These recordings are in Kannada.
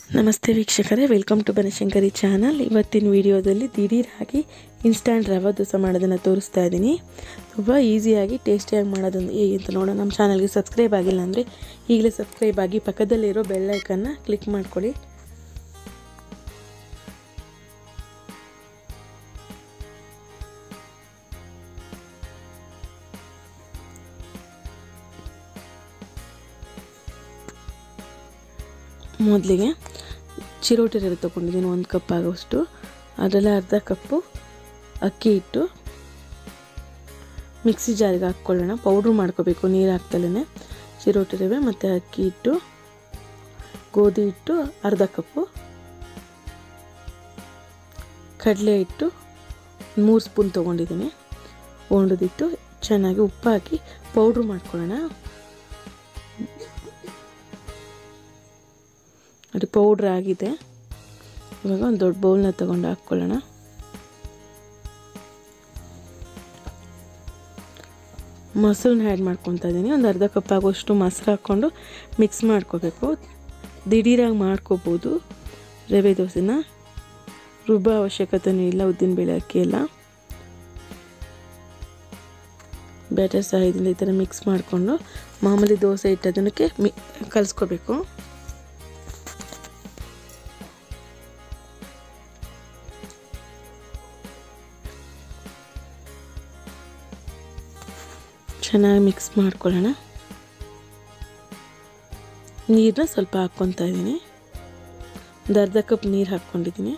ನಮಸ್ತೆ ವೀಕ್ಷಕರೇ ವೆಲ್ಕಮ್ ಟು ಬನಶಂಕರಿ ಚಾನಲ್ ಇವತ್ತಿನ ವಿಡಿಯೋದಲ್ಲಿ ದಿಢೀರಾಗಿ ಇನ್ಸ್ಟ್ಯಾಂಟ್ ರವೆ ದೋಸೆ ಮಾಡೋದನ್ನು ತೋರಿಸ್ತಾ ಇದ್ದೀನಿ ತುಂಬ ಈಸಿಯಾಗಿ ಟೇಸ್ಟಿಯಾಗಿ ಮಾಡೋದೊಂದು ಹೇಗೆ ಅಂತ ನೋಡೋಣ ನಮ್ಮ ಚಾನಲ್ಗೆ ಸಬ್ಸ್ಕ್ರೈಬ್ ಆಗಿಲ್ಲ ಅಂದರೆ ಈಗಲೇ ಸಬ್ಸ್ಕ್ರೈಬ್ ಆಗಿ ಪಕ್ಕದಲ್ಲಿರೋ ಬೆಲ್ ಐಕನ್ನ ಕ್ಲಿಕ್ ಮಾಡ್ಕೊಳ್ಳಿ ಮೊದಲಿಗೆ ಚಿರೋಟಿ ರವೆ ತೊಗೊಂಡಿದ್ದೀನಿ ಒಂದು ಕಪ್ ಆಗೋಷ್ಟು ಅದರಲ್ಲಿ ಅರ್ಧ ಕಪ್ಪು ಅಕ್ಕಿ ಹಿಟ್ಟು ಮಿಕ್ಸಿ ಜಾರಿಗೆ ಹಾಕ್ಕೊಳ್ಳೋಣ ಪೌಡ್ರ್ ಮಾಡ್ಕೋಬೇಕು ನೀರು ಹಾಕ್ತಲೇ ಚಿರೋಟಿ ರವೆ ಮತ್ತು ಅಕ್ಕಿ ಹಿಟ್ಟು ಗೋಧಿ ಹಿಟ್ಟು ಅರ್ಧ ಕಪ್ಪು ಕಡಲೆ ಹಿಟ್ಟು ಮೂರು ಸ್ಪೂನ್ ತೊಗೊಂಡಿದ್ದೀನಿ ಒಂಡದಿಟ್ಟು ಚೆನ್ನಾಗಿ ಉಪ್ಪು ಹಾಕಿ ಪೌಡ್ರ್ ಮಾಡ್ಕೊಳ್ಳೋಣ ಅದು ಪೌಡ್ರ್ ಆಗಿದೆ ಇವಾಗ ಒಂದು ದೊಡ್ಡ ಬೌಲ್ನ ತಗೊಂಡು ಹಾಕ್ಕೊಳ್ಳೋಣ ಮೊಸರನ್ನ ಆ್ಯಡ್ ಮಾಡ್ಕೊತಾ ಇದ್ದೀನಿ ಒಂದು ಅರ್ಧ ಕಪ್ ಆಗೋಷ್ಟು ಮೊಸರು ಹಾಕ್ಕೊಂಡು ಮಿಕ್ಸ್ ಮಾಡ್ಕೋಬೇಕು ದಿಢೀರಾಗಿ ಮಾಡ್ಕೋಬೋದು ರವೆ ದೋಸೆನ ರುಬ್ಬೋ ಅವಶ್ಯಕತೆಯೂ ಇಲ್ಲ ಉದ್ದಿನಬೇಳೆ ಅಕ್ಕಿ ಎಲ್ಲ ಬ್ಯಾಟರ್ ಸಹಾಯದಿಂದ ಈ ಥರ ಮಿಕ್ಸ್ ಮಾಡಿಕೊಂಡು ಮಾಮೂಲಿ ದೋಸೆ ಇಟ್ಟದಕ್ಕೆ ಮಿ ಕಲಿಸ್ಕೋಬೇಕು ಚೆನ್ನಾಗಿ ಮಿಕ್ಸ್ ಮಾಡ್ಕೊಳ್ಳೋಣ ನೀರನ್ನ ಸ್ವಲ್ಪ ಹಾಕ್ಕೊತಾ ಇದ್ದೀನಿ ಒಂದು ಅರ್ಧ ಕಪ್ ನೀರು ಹಾಕ್ಕೊಂಡಿದ್ದೀನಿ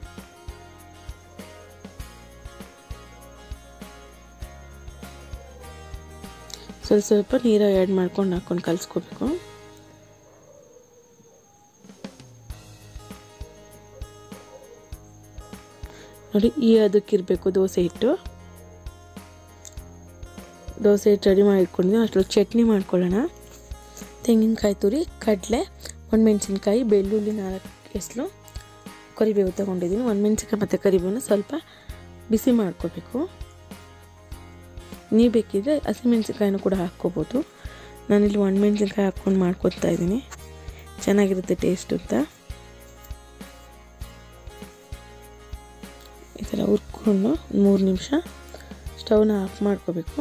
ಸ್ವಲ್ಪ ಸ್ವಲ್ಪ ನೀರು ಆ್ಯಡ್ ಮಾಡ್ಕೊಂಡು ಹಾಕ್ಕೊಂಡು ಕಲಿಸ್ಕೋಬೇಕು ನೋಡಿ ಈ ಅದಕ್ಕಿರಬೇಕು ದೋಸೆ ಹಿಟ್ಟು ದೋಸೆ ಹಿಟ್ಟು ರೆಡಿ ಮಾಡಿ ಇಟ್ಕೊಂಡಿದ್ದೀನಿ ಅಷ್ಟರಲ್ಲಿ ಚಟ್ನಿ ಮಾಡ್ಕೊಳ್ಳೋಣ ತೆಂಗಿನಕಾಯಿ ತುರಿ ಕಡಲೆ ಒಣಮೆಣ್ಸಿನ್ಕಾಯಿ ಬೆಳ್ಳುಳ್ಳಿ ನಾಲ್ಕು ಎಸ್ಲು ಕರಿಬೇವು ತೊಗೊಂಡಿದ್ದೀನಿ ಒಣಮೆಣ್ಸಿನ್ಕಾಯಿ ಮತ್ತು ಕರಿಬೇವನ್ನ ಸ್ವಲ್ಪ ಬಿಸಿ ಮಾಡ್ಕೋಬೇಕು ನೀವು ಬೇಕಿದ್ರೆ ಹಸಿಮೆಣ್ಸಿನ್ಕಾಯಿನೂ ಕೂಡ ಹಾಕ್ಕೋಬೋದು ನಾನಿಲ್ಲಿ ಒಣಮೆಣ್ಸಿನ್ಕಾಯಿ ಹಾಕ್ಕೊಂಡು ಮಾಡ್ಕೊತಾ ಇದ್ದೀನಿ ಚೆನ್ನಾಗಿರುತ್ತೆ ಟೇಸ್ಟ್ ಅಂತ ಈ ಥರ ಹುರ್ಕೊಂಡು ಮೂರು ನಿಮಿಷ ಸ್ಟವ್ನ ಆಫ್ ಮಾಡ್ಕೋಬೇಕು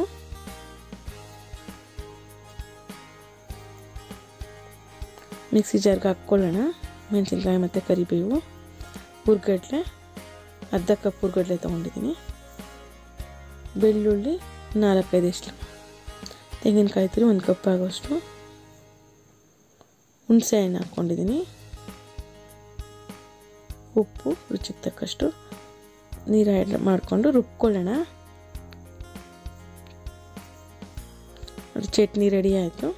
ಮಿಕ್ಸಿ ಜಾರ್ಗೆ ಹಾಕ್ಕೊಳ್ಳೋಣ ಮೆಣಸಿನ್ಕಾಯಿ ಮತ್ತು ಕರಿಬೇವು ಹುರ್ಗಡ್ಲೆ ಅರ್ಧ ಕಪ್ ಹುರ್ಗಡ್ಲೆ ತೊಗೊಂಡಿದ್ದೀನಿ ಬೆಳ್ಳುಳ್ಳಿ ನಾಲ್ಕೈದು ಎಷ್ಟು ತೆಂಗಿನಕಾಯಿ ತುರಿ ಒಂದು ಕಪ್ ಆಗೋಷ್ಟು ಹುಣಸೆ ಹಣ್ಣು ಹಾಕ್ಕೊಂಡಿದ್ದೀನಿ ಉಪ್ಪು ರುಚಿಗೆ ತಕ್ಕಷ್ಟು ನೀರು ಆ್ಯಡ್ ಮಾಡಿಕೊಂಡು ರುಬ್ಕೊಳ್ಳೋಣ ಚಟ್ನಿ ರೆಡಿ ಆಯಿತು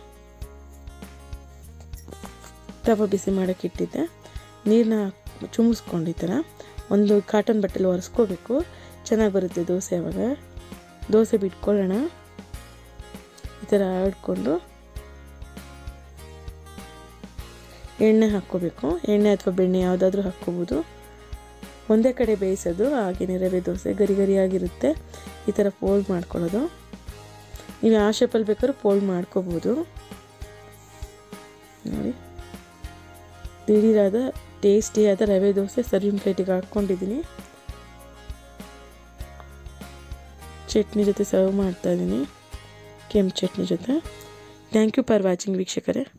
ತವ ಬಿಸಿ ಮಾಡೋಕ್ಕೆ ಇಟ್ಟಿದ್ದೆ ನೀರನ್ನ ಚುಮ್ಮಿಸ್ಕೊಂಡು ಈ ಥರ ಒಂದು ಕಾಟನ್ ಬಟ್ಟೆಲಿ ಒರೆಸ್ಕೋಬೇಕು ಚೆನ್ನಾಗಿ ಬರುತ್ತೆ ದೋಸೆ ಅವಾಗ ದೋಸೆ ಬಿಟ್ಕೊಳ್ಳೋಣ ಈ ಥರ ಆಡ್ಕೊಂಡು ಎಣ್ಣೆ ಹಾಕ್ಕೋಬೇಕು ಎಣ್ಣೆ ಅಥವಾ ಬೆಣ್ಣೆ ಯಾವುದಾದ್ರೂ ಹಾಕ್ಕೋಬೋದು ಒಂದೇ ಕಡೆ ಬೇಯಿಸೋದು ಹಾಗೆಯೇ ರವೆ ದೋಸೆ ಗರಿ ಗರಿಯಾಗಿರುತ್ತೆ ಈ ಥರ ಫೋಲ್ಡ್ ಮಾಡ್ಕೊಳ್ಳೋದು ನೀವು ಯಾವ ಶೇಪಲ್ಲಿ ಬೇಕಾದ್ರೂ ಫೋಲ್ಡ್ ಮಾಡ್ಕೋಬೋದು ನೋಡಿ ದಿಢೀರಾದ ಟೇಸ್ಟಿಯಾದ ರವೆ ದೋಸೆ ಸರ್ವಿಂಗ್ ಪ್ಲೇಟಿಗೆ ಹಾಕ್ಕೊಂಡಿದ್ದೀನಿ ಚಟ್ನಿ ಜೊತೆ ಸರ್ವ್ ಮಾಡ್ತಾ ಇದ್ದೀನಿ ಕೆಂಪು ಚಟ್ನಿ ಜೊತೆ ಥ್ಯಾಂಕ್ ಯು ಫಾರ್ ವಾಚಿಂಗ್ ವೀಕ್ಷಕರೇ